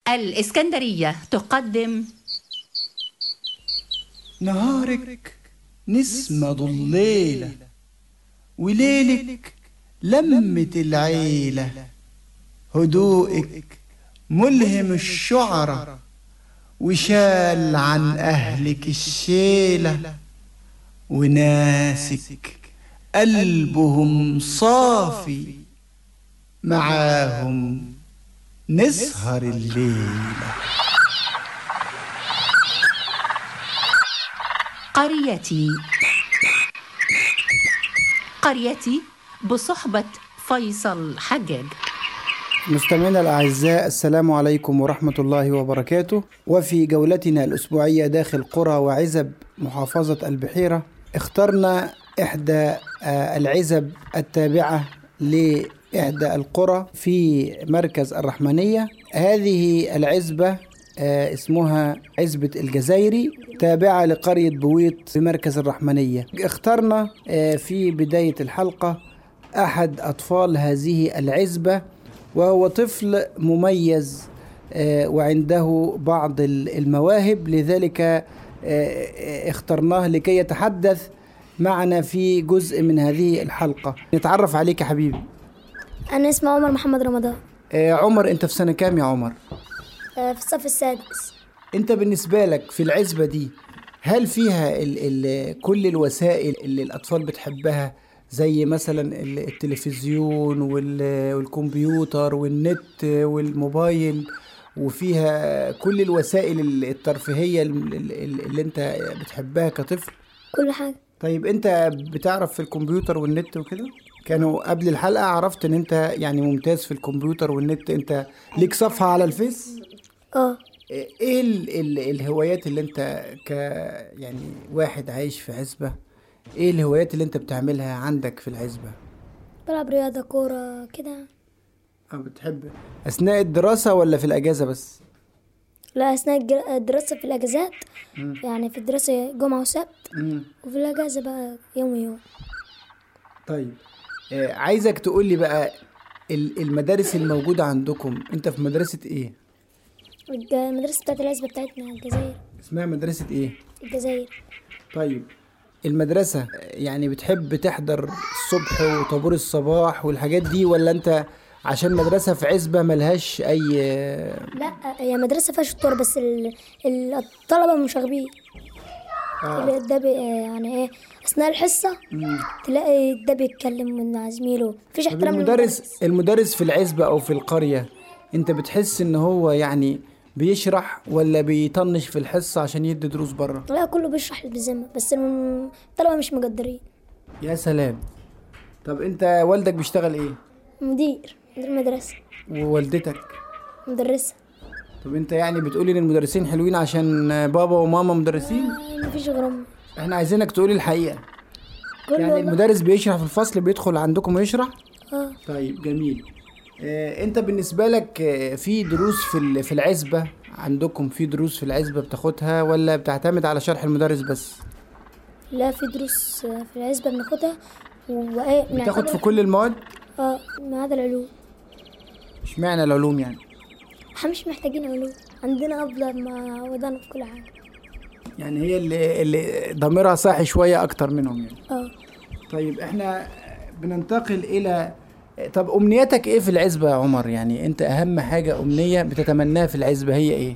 الإسكندرية تقدم نهارك نسمة ضليلة وليلك لمة العيلة هدوءك ملهم الشعرة وشال عن أهلك الشيلة وناسك قلبهم صافي معاهم نسهر الليله قريتي قريتي بصحبة فيصل حجاج مستمعينا الأعزاء السلام عليكم ورحمة الله وبركاته وفي جولتنا الأسبوعية داخل قرى وعزب محافظة البحيرة اخترنا إحدى آه، العزب التابعة لإحدى القرى في مركز الرحمنية هذه العزبة آه، اسمها عزبة الجزائري تابعة لقرية بويط في مركز الرحمنية اخترنا آه، في بداية الحلقة أحد أطفال هذه العزبة وهو طفل مميز آه، وعنده بعض ال- المواهب لذلك آه، آه، اخترناه لكي يتحدث معنا في جزء من هذه الحلقة نتعرف عليك يا حبيبي أنا اسمي عمر محمد رمضان آه، عمر انت في سنة كام يا عمر؟ آه، في الصف السادس انت بالنسبة لك في العزبة دي هل فيها ال ال كل الوسائل اللي الأطفال بتحبها زي مثلا ال- التلفزيون وال- والكمبيوتر والنت والموبايل وفيها كل الوسائل ال- الترفيهية ال- ال- اللي انت بتحبها كطفل كل حاجة طيب انت بتعرف في الكمبيوتر والنت وكده كانوا قبل الحلقة عرفت ان انت يعني ممتاز في الكمبيوتر والنت انت ليك صفحة على الفيس اه ايه ال ال الهوايات اللي انت ك يعني واحد عايش في عزبة ايه الهوايات اللي انت بتعملها عندك في العزبة بلعب رياضة كورة كده اه بتحب اثناء الدراسة ولا في الاجازة بس لا أثناء الجر- الدراسة في الأجازات يعني في الدراسة جمعة وسبت مم. وفي الأجازة بقى يوم يوم طيب آه عايزك تقول لي بقى ال- المدارس الموجودة عندكم انت في مدرسة ايه الج- المدرسة بتاعت العزبة بتاعتنا الجزائر اسمها مدرسة ايه الجزائر طيب المدرسة يعني بتحب تحضر الصبح وطابور الصباح والحاجات دي ولا انت عشان مدرسة في عزبة ملهاش أي لا هي مدرسة فيها شطار بس ال- ال- الطلبة مشاغبين آه. ده بي يعني ايه أثناء الحصة تلاقي ده بيتكلم مع زميله مفيش طب احترام المدرس المدرس في العزبة أو في القرية أنت بتحس إن هو يعني بيشرح ولا بيطنش في الحصة عشان يدي دروس بره لا كله بيشرح بذمة بس الم- الطلبة مش مقدرين يا سلام طب أنت والدك بيشتغل إيه مدير مدير مدرسة ووالدتك مدرسة طب أنت يعني بتقولي إن المدرسين حلوين عشان بابا وماما مدرسين آه، مفيش غيرهم احنا عايزينك تقولي الحقيقة كله يعني والله. المدرس بيشرح في الفصل بيدخل عندكم ويشرح اه طيب جميل آه، انت بالنسبة لك آه، في دروس في ال- في العزبة عندكم في دروس في العزبة بتاخدها ولا بتعتمد على شرح المدرس بس لا في دروس آه، في العزبة بناخدها وايه بتاخد في بنعتبر- كل المواد اه ما هذا العلوم اشمعنى العلوم يعني احنا مش محتاجين علوم عندنا أفضل ما ودانا في كل حاجة يعني هي اللي اللي ضميرها صاحي شوية اكتر منهم يعني اه طيب احنا بننتقل الى طب امنياتك ايه في العزبة يا عمر يعني انت اهم حاجة امنية بتتمناها في العزبة هي ايه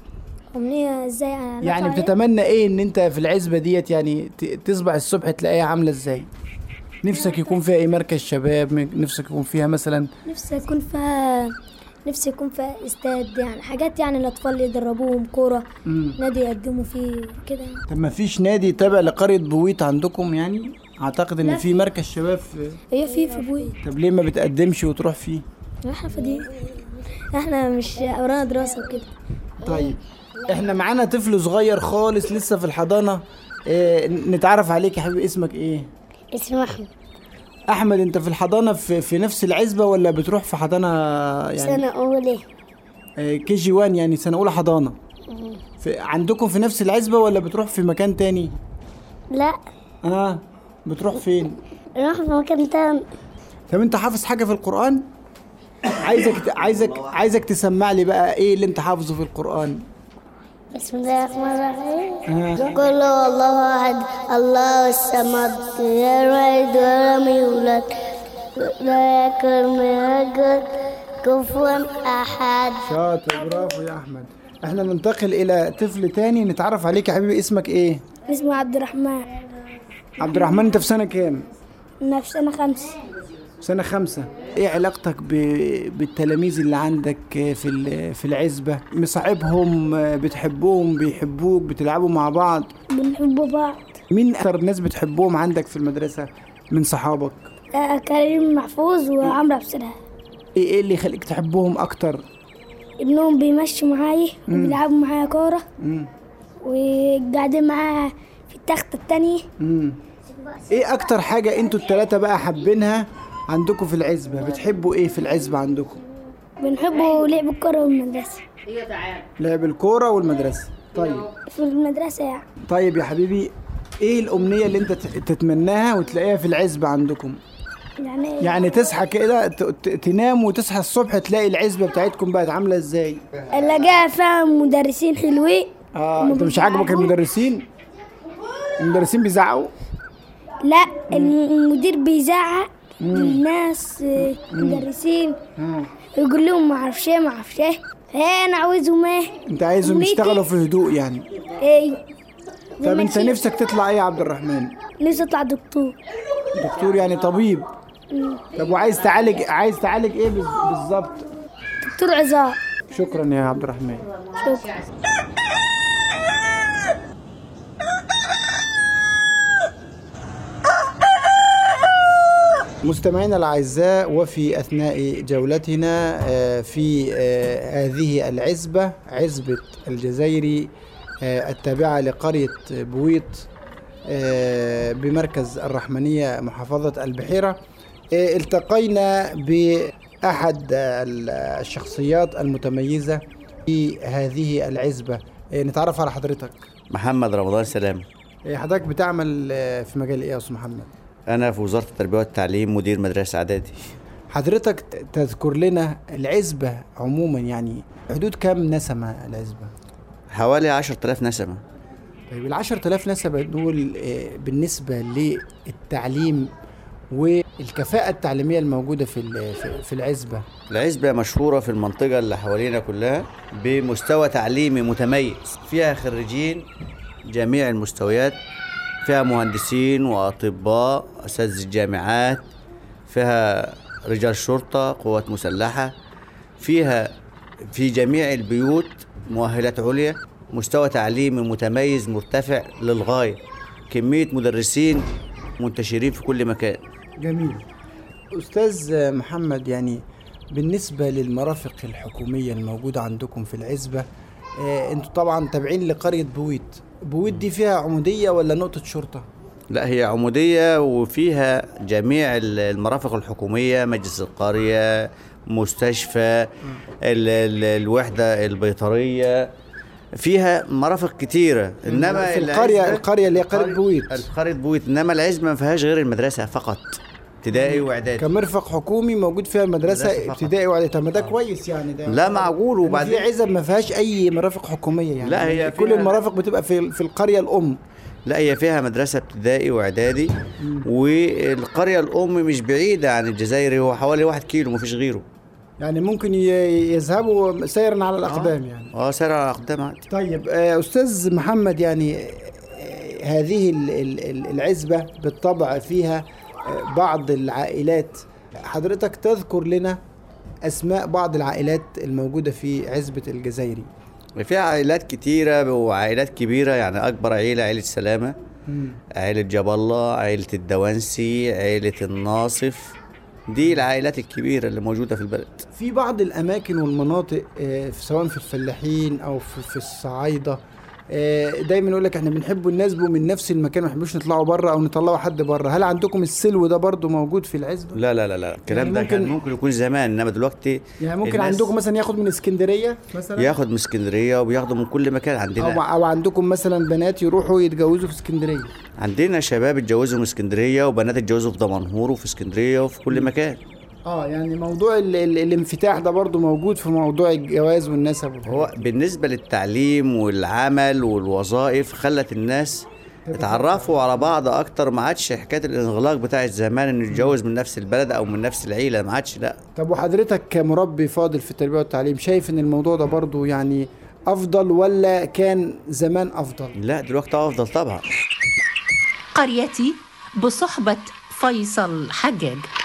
أمنية ازاي يعني يعني نطلع إيه؟ بتتمنى ايه ان انت في العزبة ديت يعني ت- تصبح الصبح تلاقيها عاملة ازاي نفسك يكون فيها ايه مركز شباب م- نفسك يكون فيها مثلا نفسي يكون فيها نفسي يكون فيها استاد يعني حاجات يعني الأطفال اللي يدربوهم كورة مم. نادي يقدموا فيه كده طب ما فيش نادي تابع لقرية بويط عندكم يعني اعتقد ان في مركز شباب في هي في في بوي طب ليه ما بتقدمش وتروح فيه احنا فاضيين احنا مش ورانا دراسة وكده طيب احنا معانا طفل صغير خالص لسه في الحضانة اه نتعرف عليك يا حبيبي اسمك ايه اسمه أحمد احمد انت في الحضانة في, في نفس العزبة ولا بتروح في حضانة يعني سنة أولى كي جي 1 يعني سنة أولى حضانة في عندكم في نفس العزبة ولا بتروح في مكان تاني؟ لا اه بتروح فين؟ نروح في مكان تاني طب أنت حافظ حاجة في القرآن؟ عايزك عايزك عايزك تسمع لي بقى ايه اللي انت حافظه في القرآن بسم الله الرحمن الرحيم قل هو الله احد الله الصمد لم يلد ولم يولد لا يكن يكن كفوا احد شاطر برافو يا احمد احنا ننتقل الى طفل تاني نتعرف عليك يا حبيبي اسمك ايه اسمه عبد الرحمن عبد الرحمن انت في سنة كام نفس سنة خمسة سنة خمسة ايه علاقتك ب... بالتلاميذ اللي عندك في ال- في العزبة مصاحبهم بتحبهم بيحبوك بتلعبوا مع بعض بنحب بعض مين اكتر ناس بتحبهم عندك في المدرسة من صحابك آه، كريم محفوظ وعمرو عبد السلام ايه ايه اللي يخليك تحبهم اكتر ابنهم بيمشوا معايا وبيلعبوا معايا كورة مم. وقاعدين معايا في التختة التانية مم. ايه اكتر حاجة انتوا التلاتة بقى حابينها عندكم في العزبة بتحبوا ايه في العزبة عندكم بنحبوا لعب الكورة والمدرسة لعب الكورة والمدرسة طيب في المدرسة يعني طيب يا حبيبي ايه الامنية اللي انت ت- تتمناها وتلاقيها في العزبة عندكم يعني يعني تصحى كده ت- ت- تنام وتصحى الصبح تلاقي العزبة بتاعتكم بقت عاملة ازاي الاقيها فيها مدرسين حلوين اه انت مش عاجبك المدرسين المدرسين بيزعقوا لا المدير بيزعق للناس آه، مدرسين آه. يقول لهم ما اعرفش ايه ما اعرفش ايه فهي انا عاوزهم ايه انت عايزهم أمنيتي- يشتغلوا في هدوء يعني ايوه طب انت نفسك تطلع ايه يا عبد الرحمن نفسي اطلع دكتور دكتور يعني طبيب طب وعايز تعالج عايز تعالج ايه بز- بالظبط دكتور عظام شكرا يا عبد الرحمن شكرا مستمعينا الاعزاء وفي اثناء جولتنا آه، في آه، هذه العزبه عزبه الجزائري آه، التابعه لقريه بويط آه، بمركز الرحمنيه محافظه البحيره آه، التقينا باحد ال- الشخصيات المتميزه في هذه العزبه آه، نتعرف على حضرتك محمد رمضان سلام آه، حضرتك بتعمل آه، في مجال ايه يا استاذ محمد انا في وزاره التربيه والتعليم مدير مدرسه اعدادي حضرتك ت- تذكر لنا العزبة عموما يعني حدود كام نسمة العزبة؟ حوالي 10000 نسمه طيب العشر تلاف نسمة دول آه، بالنسبة للتعليم والكفاءة التعليمية الموجودة في ال- في- في العزبة العزبه مشهوره في المنطقه اللي حوالينا كلها بمستوى تعليمي متميز فيها خريجين جميع المستويات فيها مهندسين واطباء اساتذه جامعات فيها رجال شرطه قوات مسلحه فيها في جميع البيوت مؤهلات عليا مستوى تعليمي متميز مرتفع للغايه كميه مدرسين منتشرين في كل مكان جميل أستاذ محمد يعني بالنسبة للمرافق الحكومية الموجودة عندكم في العزبة آه، انتوا طبعا تابعين لقرية بويت بويت دي فيها عمودية ولا نقطة شرطة؟ لا هي عمودية وفيها جميع ال- المرافق الحكومية مجلس القرية مستشفى ال ال الوحدة البيطرية فيها مرافق كتيرة انما في القرية العزبة- القرية اللي هي قرية بويت قرية بويت انما العزبة ما فيهاش غير المدرسة فقط ابتدائي واعدادي كمرفق حكومي موجود فيها المدرسة مدرسة فقط. ابتدائي واعدادي طب ما ده كويس يعني ده لا معقول وبعدين وبعدين في عزب ما فيهاش اي مرافق حكوميه يعني لا، هي كل فيها- المرافق بتبقى في في القريه الام لا هي فيها مدرسة ابتدائي واعدادي والقرية الام مش بعيدة عن الجزائر هو حوالي واحد كيلو ما فيش غيره يعني ممكن ي- يذهبوا سيرا على الاقدام يعني اه سارع على اقدام عادي طيب آه، استاذ محمد يعني آه، هذه ال- ال- ال- العزبه بالطبع فيها آه، بعض العائلات حضرتك تذكر لنا اسماء بعض العائلات الموجوده في عزبه الجزائري في عائلات كتيرة وعائلات كبيرة يعني أكبر عيلة عيلة سلامة عيلة جاب الله عيلة الدوانسي عيلة الناصف دي العائلات الكبيرة اللي موجودة في البلد في بعض الاماكن والمناطق آه، في- سواء في الفلاحين او في, في الصعايده آه، دايما يقول لك احنا بنحب نناسبه من نفس المكان ما بنحبوش نطلعوا بره او نطلعوا حد بره هل عندكم السلو ده برضو موجود في العزبه لا لا لا لا الكلام يعني ده ممكن- كان ممكن يكون زمان إنما دلوقتي يعني ممكن الناس عندكم مثلا ياخد من اسكندريه مثلا ياخد من اسكندرية وبياخدوا من كل مكان او عندنا او عندكم مثلا بنات يروحوا يتجوزوا في اسكندريه عندنا شباب اتجوزوا من اسكندرية وبنات اتجوزوا في دمنهور وفي اسكندرية وفي كل مكان اه يعني موضوع ال ال الانفتاح ده برضو موجود في موضوع الجواز والنسب والحاجات هو بالنسبة للتعليم والعمل والوظائف خلت الناس اتعرفوا على بعض اكتر ما عادش حكايه الانغلاق بتاعت زمان انه يتجوز من نفس البلد او من نفس العيله ما عادش لا طب وحضرتك كمربي فاضل في التربية والتعليم شايف ان الموضوع ده برضو يعني افضل ولا كان زمان افضل لا دلوقتي افضل طبعا قريتي بصحبة فيصل حجاج